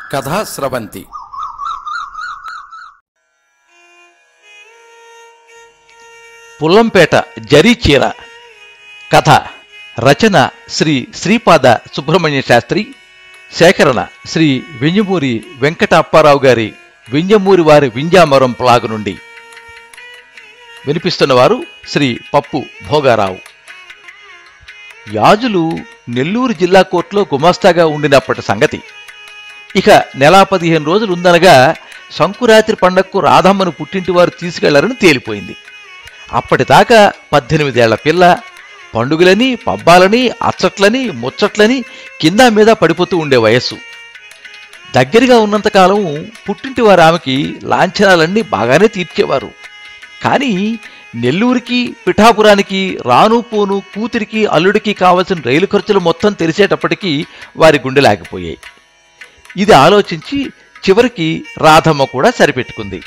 కథా స్రవంతి పుల్లంపేట జరీ చీర కథ రచన శ్రీ శ్రీపాద సుబ్రహ్మణ్య శాస్త్రి సేకరణ శ్రీ వింజమూరి వెంకట అప్పారావు గారి వింజమూరి వారి వింజామరం ప్లాగు నుండి వినిపిస్తున్నవారు శ్రీ పప్పు భోగారావు యాజులు నెల్లూరు జిల్లా కోర్టులో గుమాస్తాగా ఉండినప్పటి సంగతి ఇక నెలా పదిహేను రోజులు ఉందనగా సంకురాత్రి పండగకు రాధమ్మను పుట్టింటి వారు తీసుకెళ్లారని తేలిపోయింది అప్పటిదాకా పద్దెనిమిదేళ్ల పిల్ల పండుగలని పబ్బాలని అచ్చట్లని ముచ్చట్లని కింద మీద పడిపోతూ ఉండే వయస్సు దగ్గరగా ఉన్నంతకాలం పుట్టింటి వారు ఆమెకి లాంఛనాలన్నీ బాగానే తీర్చేవారు కానీ నెల్లూరికి పిఠాపురానికి రాను పోను కూతురికి అల్లుడికి కావలసిన రైలు ఖర్చులు మొత్తం తెలిసేటప్పటికీ వారి గుండె లాగిపోయాయి ఇది ఆలోచించి చివరికి రాధమ్మ కూడా సరిపెట్టుకుంది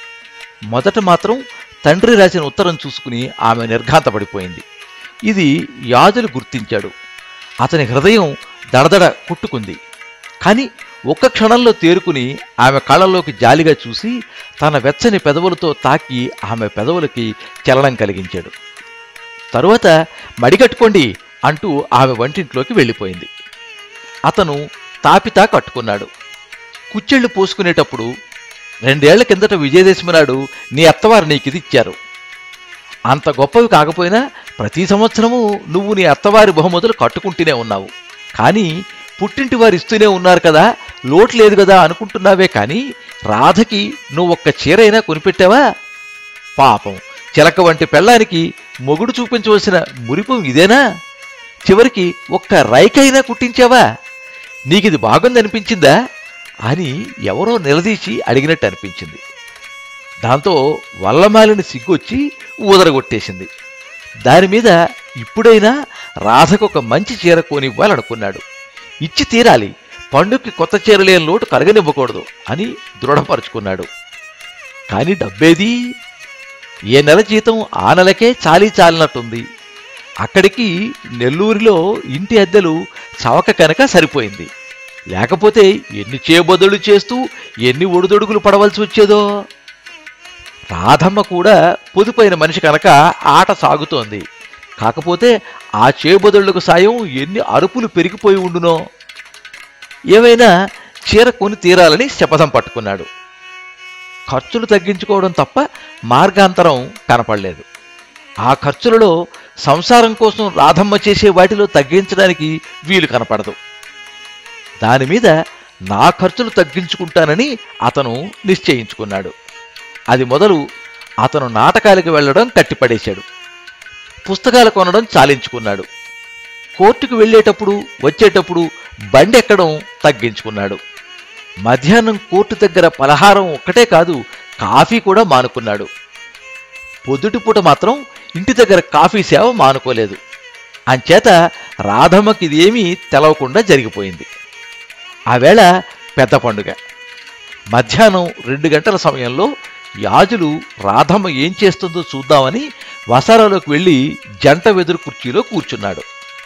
మొదట మాత్రం తండ్రి రాసిన ఉత్తరం చూసుకుని ఆమె నిర్ఘాంతపడిపోయింది ఇది యాజులు గుర్తించాడు అతని హృదయం దడదడ కుట్టుకుంది కానీ ఒక్క క్షణంలో తేరుకుని ఆమె కళ్ళల్లోకి జాలిగా చూసి తన వెచ్చని పెదవులతో తాకి ఆమె పెదవులకి చలనం కలిగించాడు తరువాత మడికట్టుకోండి అంటూ ఆమె వంటింట్లోకి వెళ్ళిపోయింది అతను తాపితా కట్టుకున్నాడు కుచ్చెళ్ళు పోసుకునేటప్పుడు రెండేళ్ల కిందట విజయదశమి నాడు నీ అత్తవారు నీకిది ఇచ్చారు అంత గొప్పవి కాకపోయినా ప్రతి సంవత్సరము నువ్వు నీ అత్తవారి బహుమతులు కట్టుకుంటూనే ఉన్నావు కానీ పుట్టింటి వారు ఇస్తూనే ఉన్నారు కదా లోటు లేదు కదా అనుకుంటున్నావే కానీ రాధకి నువ్వు ఒక్క చీరైనా కొనిపెట్టావా పాపం చిలక వంటి పెళ్ళానికి మొగుడు చూపించవలసిన మురిపం ఇదేనా చివరికి ఒక్క రైకైనా కుట్టించావా నీకిది బాగుందనిపించిందా అని ఎవరో నిలదీసి అడిగినట్టు అనిపించింది దాంతో వల్లమాలిని సిగ్గొచ్చి ఊదరగొట్టేసింది దాని మీద ఇప్పుడైనా రాధకు ఒక మంచి చీర కొనివ్వాలనుకున్నాడు ఇచ్చి తీరాలి పండుగకి కొత్త చీర లేని లోటు కలగనివ్వకూడదు అని దృఢపరుచుకున్నాడు కానీ డబ్బేది ఏ నెల జీతం ఆ నెలకే చాలీ చాలినట్టుంది అక్కడికి నెల్లూరులో ఇంటి అద్దెలు చవక కనుక సరిపోయింది లేకపోతే ఎన్ని చేబొదలు చేస్తూ ఎన్ని ఒడిదొడుగులు పడవలసి వచ్చేదో రాధమ్మ కూడా పొదుపైన మనిషి కనుక ఆట సాగుతోంది కాకపోతే ఆ చేబొదళ్లకు సాయం ఎన్ని అరుపులు పెరిగిపోయి ఉండునో ఏవైనా చీర కొని తీరాలని శపథం పట్టుకున్నాడు ఖర్చులు తగ్గించుకోవడం తప్ప మార్గాంతరం కనపడలేదు ఆ ఖర్చులలో సంసారం కోసం రాధమ్మ చేసే వాటిలో తగ్గించడానికి వీలు కనపడదు దాని మీద నా ఖర్చులు తగ్గించుకుంటానని అతను నిశ్చయించుకున్నాడు అది మొదలు అతను నాటకాలకు వెళ్ళడం కట్టిపడేశాడు పుస్తకాలు కొనడం చాలించుకున్నాడు కోర్టుకు వెళ్ళేటప్పుడు వచ్చేటప్పుడు బండి ఎక్కడం తగ్గించుకున్నాడు మధ్యాహ్నం కోర్టు దగ్గర పలహారం ఒక్కటే కాదు కాఫీ కూడా మానుకున్నాడు పొద్దుటిపూట మాత్రం ఇంటి దగ్గర కాఫీ సేవ మానుకోలేదు అంచేత రాధమ్మకి ఇదేమీ తెలవకుండా జరిగిపోయింది ఆ వేళ పెద్ద పండుగ మధ్యాహ్నం రెండు గంటల సమయంలో యాజులు రాధమ్మ ఏం చేస్తుందో చూద్దామని వసారాలోకి వెళ్ళి జంట వెదురు కుర్చీలో కూర్చున్నాడు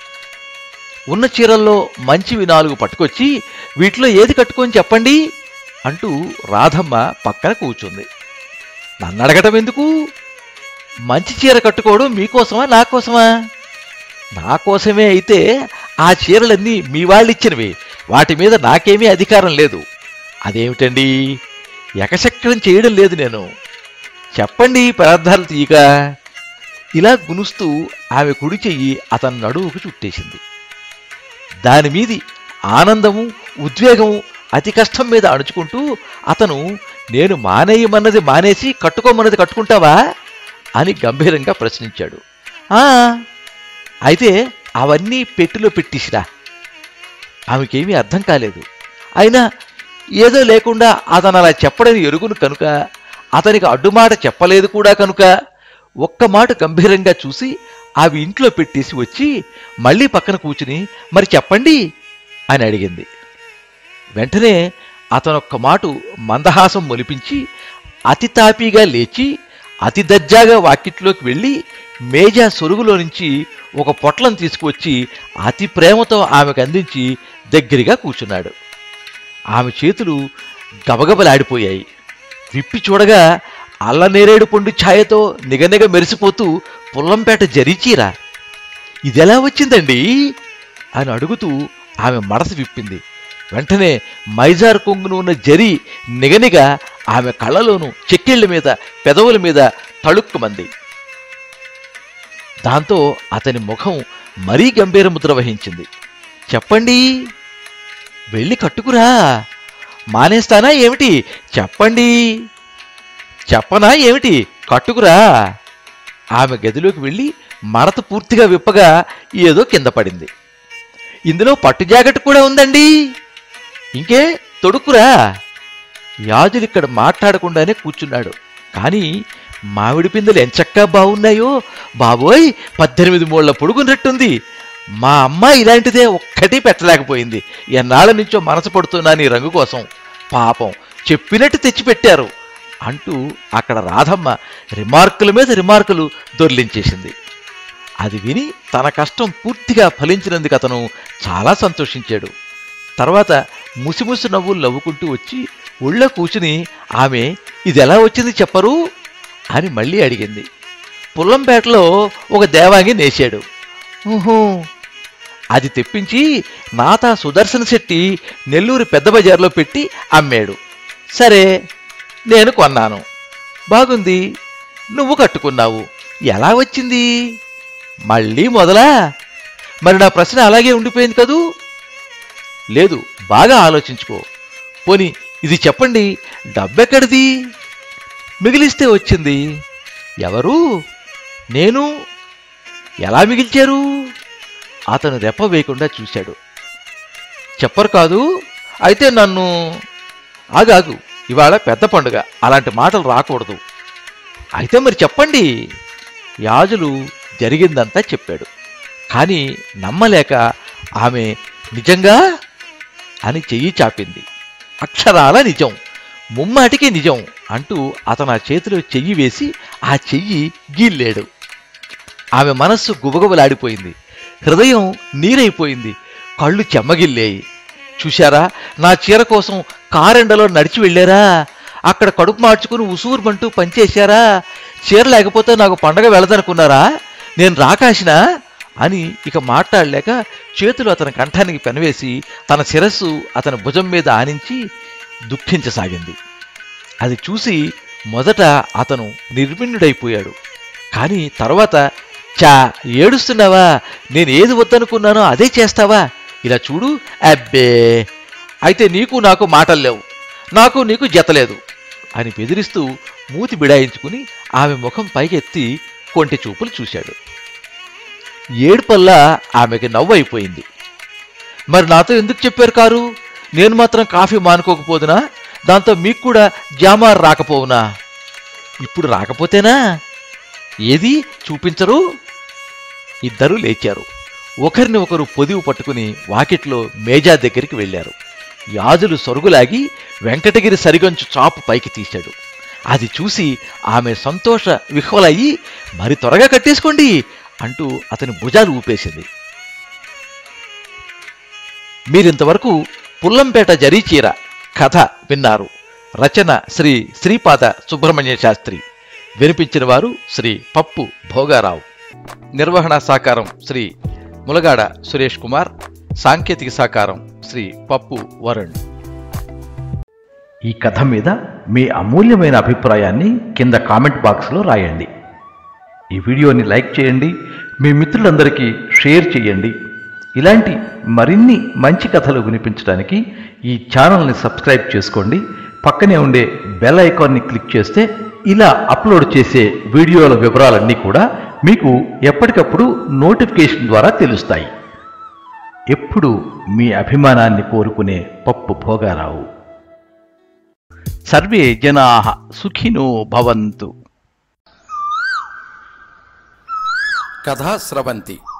ఉన్న చీరల్లో మంచివి నాలుగు పట్టుకొచ్చి వీటిలో ఏది కట్టుకొని చెప్పండి అంటూ రాధమ్మ పక్కన కూర్చుంది నన్ను అడగటం ఎందుకు మంచి చీర కట్టుకోవడం మీకోసమా నా కోసమా నా కోసమే అయితే ఆ చీరలన్నీ మీ వాళ్ళిచ్చినవి వాటి మీద నాకేమీ అధికారం లేదు అదేమిటండి ఎకశక్రం చేయడం లేదు నేను చెప్పండి పదార్థాలు తీయక ఇలా గునుస్తూ ఆమె కుడి చెయ్యి అతని నడువుకు చుట్టేసింది దాని మీది ఆనందము ఉద్వేగము అతి కష్టం మీద అణుచుకుంటూ అతను నేను మానేయమన్నది మానేసి కట్టుకోమన్నది కట్టుకుంటావా అని గంభీరంగా ప్రశ్నించాడు ఆ అయితే అవన్నీ పెట్టిలో పెట్టిసిరా ఆమెకేమీ అర్థం కాలేదు అయినా ఏదో లేకుండా అతను అలా చెప్పడని ఎరుగును కనుక అతనికి అడ్డుమాట చెప్పలేదు కూడా కనుక ఒక్క మాట గంభీరంగా చూసి అవి ఇంట్లో పెట్టేసి వచ్చి మళ్ళీ పక్కన కూర్చుని మరి చెప్పండి అని అడిగింది వెంటనే అతనొక్క మాటు మందహాసం మొలిపించి అతి తాపీగా లేచి అతి దజ్జాగా వాకిట్లోకి వెళ్ళి మేజా సొరుగులో నుంచి ఒక పొట్లం తీసుకువచ్చి అతి ప్రేమతో ఆమెకు అందించి దగ్గరగా కూర్చున్నాడు ఆమె చేతులు గబగబలాడిపోయాయి విప్పి చూడగా అల్లనేరేడు పండు ఛాయతో నిగనిగ మెరిసిపోతూ పుల్లంపేట జరీచీర ఇదెలా వచ్చిందండి అని అడుగుతూ ఆమె మనసు విప్పింది వెంటనే మైజార్ కొంగును ఉన్న జరి నిగనిగా ఆమె కళ్ళలోనూ చెక్కిళ్ళ మీద పెదవుల మీద తళుక్కుమంది దాంతో అతని ముఖం మరీ గంభీర ముద్ర వహించింది చెప్పండి వెళ్ళి కట్టుకురా మానేస్తానా ఏమిటి చెప్పండి చెప్పనా ఏమిటి కట్టుకురా ఆమె గదిలోకి వెళ్ళి మడత పూర్తిగా విప్పగా ఏదో కింద పడింది ఇందులో పట్టు జాకెట్ కూడా ఉందండి ఇంకే తొడుక్కురా యాజులు ఇక్కడ మాట్లాడకుండానే కూర్చున్నాడు కానీ మామిడి పిందెలు ఎంచక్కా బాగున్నాయో బాబోయ్ పద్దెనిమిది మూళ్ల పొడుగున్నట్టుంది మా అమ్మ ఇలాంటిదే ఒక్కటి పెట్టలేకపోయింది ఎన్నాళ్ళ నుంచో మనసు పడుతున్నాను ఈ రంగు కోసం పాపం చెప్పినట్టు తెచ్చిపెట్టారు అంటూ అక్కడ రాధమ్మ రిమార్కుల మీద రిమార్కులు దొర్లించేసింది అది విని తన కష్టం పూర్తిగా ఫలించినందుకు అతను చాలా సంతోషించాడు తర్వాత ముసిముసి నవ్వులు నవ్వుకుంటూ వచ్చి ఒళ్ళో కూర్చుని ఆమె ఇది ఎలా వచ్చింది చెప్పరు అని మళ్ళీ అడిగింది పుల్లంపేటలో ఒక దేవాంగి నేశాడు ఊహూ అది తెప్పించి నాతా సుదర్శన శెట్టి నెల్లూరు పెద్ద బజార్లో పెట్టి అమ్మాడు సరే నేను కొన్నాను బాగుంది నువ్వు కట్టుకున్నావు ఎలా వచ్చింది మళ్ళీ మొదలా మరి నా ప్రశ్న అలాగే ఉండిపోయింది కదూ లేదు బాగా ఆలోచించుకో పోని ఇది చెప్పండి డబ్బెక్కడిది మిగిలిస్తే వచ్చింది ఎవరు నేను ఎలా మిగిల్చారు అతను రెప్ప వేయకుండా చూశాడు చెప్పరు కాదు అయితే నన్ను ఆగాగు ఇవాళ పెద్ద పండుగ అలాంటి మాటలు రాకూడదు అయితే మరి చెప్పండి యాజులు జరిగిందంతా చెప్పాడు కానీ నమ్మలేక ఆమె నిజంగా అని చెయ్యి చాపింది అక్షరాల నిజం ముమ్మాటికి నిజం అంటూ అతను ఆ చేతిలో చెయ్యి వేసి ఆ చెయ్యి గీల్లేడు ఆమె మనస్సు గుబగుబలాడిపోయింది హృదయం నీరైపోయింది కళ్ళు చెమ్మగిల్లేయి చూశారా నా చీర కోసం కారెండలో నడిచి వెళ్ళారా అక్కడ కడుపు మార్చుకుని ఉసూరుమంటూ పనిచేశారా చీర లేకపోతే నాకు పండగ వెళదనుకున్నారా నేను రాకాశినా అని ఇక మాట్లాడలేక చేతులు అతని కంఠానికి పెనవేసి తన శిరస్సు అతని భుజం మీద ఆనించి దుఃఖించసాగింది అది చూసి మొదట అతను నిర్విణ్ణుడైపోయాడు కానీ తర్వాత చా ఏడుస్తున్నావా నేను ఏది వద్దనుకున్నానో అదే చేస్తావా ఇలా చూడు అబ్బే అయితే నీకు నాకు మాటలు లేవు నాకు నీకు జతలేదు అని బెదిరిస్తూ మూతి బిడాయించుకుని ఆమె ముఖం పైకెత్తి కొంటి చూపులు చూశాడు ఏడుపల్లా ఆమెకి నవ్వు అయిపోయింది మరి నాతో ఎందుకు చెప్పారు కారు నేను మాత్రం కాఫీ మానుకోకపోదునా దాంతో మీకు కూడా జామార్ రాకపోవునా ఇప్పుడు రాకపోతేనా ఏది చూపించరు ఇద్దరూ లేచారు ఒకరిని ఒకరు పొదివి పట్టుకుని వాకిట్లో మేజా దగ్గరికి వెళ్ళారు యాజులు సొరుగులాగి వెంకటగిరి సరిగంచు చాపు పైకి తీశాడు అది చూసి ఆమె సంతోష విహ్వలయ్యి మరి త్వరగా కట్టేసుకోండి అంటూ అతని భుజాలు ఊపేసింది మీరింతవరకు పుల్లంపేట జరీచీర కథ విన్నారు రచన శ్రీ శ్రీపాద సుబ్రహ్మణ్య శాస్త్రి వినిపించిన వారు శ్రీ పప్పు భోగారావు నిర్వహణ సహకారం శ్రీ ములగాడ సురేష్ కుమార్ సాంకేతిక సహకారం శ్రీ పప్పు వరుణ్ ఈ కథ మీద మీ అమూల్యమైన అభిప్రాయాన్ని కింద కామెంట్ బాక్స్లో రాయండి ఈ వీడియోని లైక్ చేయండి మీ మిత్రులందరికీ షేర్ చేయండి ఇలాంటి మరిన్ని మంచి కథలు వినిపించడానికి ఈ ఛానల్ని సబ్స్క్రైబ్ చేసుకోండి పక్కనే ఉండే బెల్ ఐకాన్ని క్లిక్ చేస్తే ఇలా అప్లోడ్ చేసే వీడియోల వివరాలన్నీ కూడా మీకు ఎప్పటికప్పుడు నోటిఫికేషన్ ద్వారా తెలుస్తాయి ఎప్పుడు మీ అభిమానాన్ని కోరుకునే పప్పు భోగారావు సర్వే జనా సుఖినో భవంతు కథా స్రవంతి